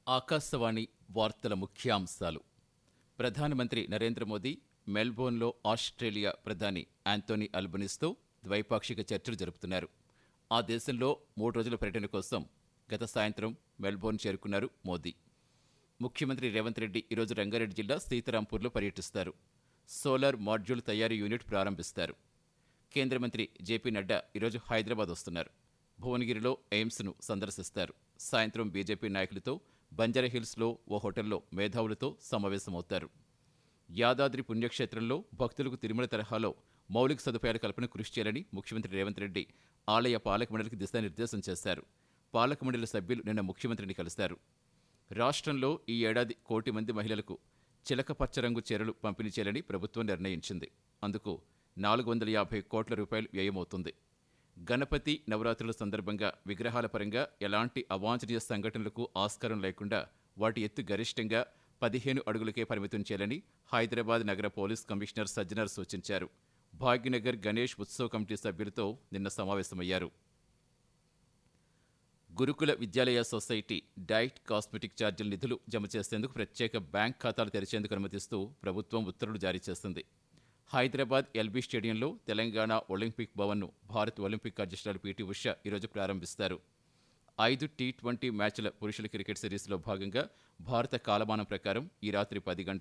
ఆకాశవాణి వార్తల ముఖ్యాంశాలు ప్రధానమంత్రి నరేంద్ర మోదీ మెల్బోర్న్లో ఆస్ట్రేలియా ప్రధాని యాంతోనీ అల్బనీస్తో ద్వైపాక్షిక చర్చలు జరుపుతున్నారు ఆ దేశంలో మూడు రోజుల పర్యటన కోసం గత సాయంత్రం మెల్బోర్న్ చేరుకున్నారు మోదీ ముఖ్యమంత్రి రేవంత్ రెడ్డి ఈరోజు రంగారెడ్డి జిల్లా సీతారాంపూర్లో పర్యటిస్తారు సోలార్ మాడ్యూల్ తయారీ యూనిట్ ప్రారంభిస్తారు కేంద్ర మంత్రి జేపీ నడ్డా ఈరోజు హైదరాబాద్ వస్తున్నారు భువనగిరిలో ఎయిమ్స్ను సందర్శిస్తారు సాయంత్రం బీజేపీ నాయకులతో బంజారాహిల్స్లో ఓ హోటల్లో మేధావులతో సమావేశమవుతారు యాదాద్రి పుణ్యక్షేత్రంలో భక్తులకు తిరుమల తరహాలో మౌలిక సదుపాయాల కల్పన కృషి చేయాలని ముఖ్యమంత్రి రేవంత్ రెడ్డి ఆలయ పాలక మండలికి దిశానిర్దేశం చేశారు పాలక మండలి సభ్యులు నిన్న ముఖ్యమంత్రిని కలిశారు రాష్ట్రంలో ఈ ఏడాది కోటి మంది మహిళలకు చిలక పచ్చ రంగు చీరలు పంపిణీ చేయాలని ప్రభుత్వం నిర్ణయించింది అందుకు నాలుగు వందల యాభై కోట్ల రూపాయలు వ్యయమవుతుంది గణపతి నవరాత్రుల సందర్భంగా విగ్రహాల పరంగా ఎలాంటి అవాంఛనీయ సంఘటనలకు ఆస్కారం లేకుండా వాటి ఎత్తు గరిష్టంగా పదిహేను అడుగులకే పరిమితం చేయాలని హైదరాబాద్ నగర పోలీస్ కమిషనర్ సజ్జనర్ సూచించారు భాగ్యనగర్ గణేష్ ఉత్సవ కమిటీ సభ్యులతో నిన్న సమావేశమయ్యారు గురుకుల విద్యాలయ సొసైటీ డైట్ కాస్మెటిక్ ఛార్జీల నిధులు జమ చేసేందుకు ప్రత్యేక బ్యాంక్ ఖాతాలు తెరిచేందుకు అనుమతిస్తూ ప్రభుత్వం ఉత్తర్వులు జారీ చేసింది హైదరాబాద్ ఎల్బీ స్టేడియంలో తెలంగాణ ఒలింపిక్ భవన్ను భారత్ ఒలింపిక్ అధ్యక్షురాలు పీటీ ఉష ఈరోజు ప్రారంభిస్తారు ఐదు టీ ట్వంటీ మ్యాచ్ల పురుషుల క్రికెట్ సిరీస్లో భాగంగా భారత కాలమానం ప్రకారం ఈ రాత్రి పది గంట